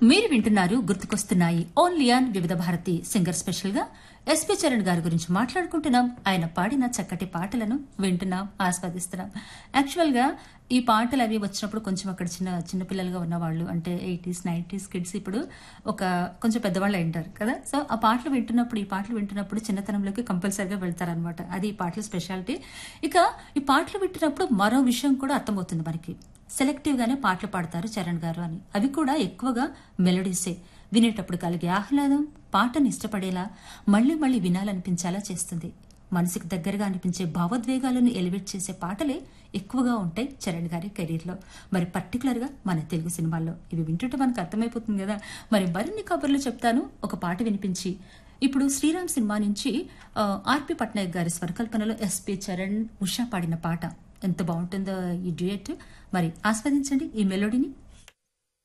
మీరు వింటున్నారు గుర్తుకొస్తున్నాయి only on Vividh Bharati singer special గా ఎస్పీ చరణ్ గారి గురించి మాట్లాడుకుంటున్నాం ఆయన పాడిన చక్కటి పాటలను వింటున్నాం ఆస్వాదిస్తున్నాం యాక్చువల్ గా ఈ పాటలు అవి వచ్చినప్పుడు కొంచెం అక్కడ చిన్న చిన్న పిల్లలుగా ఉన్నవాళ్ళు అంటే ఎయిటీస్ నైన్టీస్ కిడ్స్ ఇప్పుడు ఒక కొంచెం పెద్దవాళ్ళు అయింటారు కదా సో ఆ పాటలు వింటున్నప్పుడు ఈ పాటలు వింటున్నప్పుడు చిన్నతనంలోకి కంపల్సరీగా వెళ్తారనమాట అది ఈ పాటల స్పెషాలిటీ ఇక ఈ పాటలు వింటున్నప్పుడు మరో విషయం కూడా అర్థమవుతుంది మనకి సెలెక్టివ్ గానే పాటలు పాడతారు చరణ్ గారు అని అవి కూడా ఎక్కువగా మెలోడీసే వినేటప్పుడు కలిగే ఆహ్లాదం పాటను ఇష్టపడేలా మళ్ళీ మళ్ళీ వినాలనిపించేలా చేస్తుంది మనసుకు దగ్గరగా అనిపించే భావోద్వేగాలను ఎలివేట్ చేసే పాటలే ఎక్కువగా ఉంటాయి చరణ్ గారి కెరీర్లో మరి పర్టికులర్ గా మన తెలుగు సినిమాల్లో ఇవి వింటుంటే మనకు అర్థమైపోతుంది కదా మరి మరిన్ని కబుర్లు చెప్తాను ఒక పాట వినిపించి ఇప్పుడు శ్రీరామ్ సినిమా నుంచి ఆ, ఆర్పి పట్నాయక్ గారి స్వరకల్పనలో ఎస్పి చరణ్ ఉషా పాడిన పాట ఎంత బాగుంటుందో ఈ డ్యూయట్ మరి ఆస్వాదించండి ఈ మెలోడీని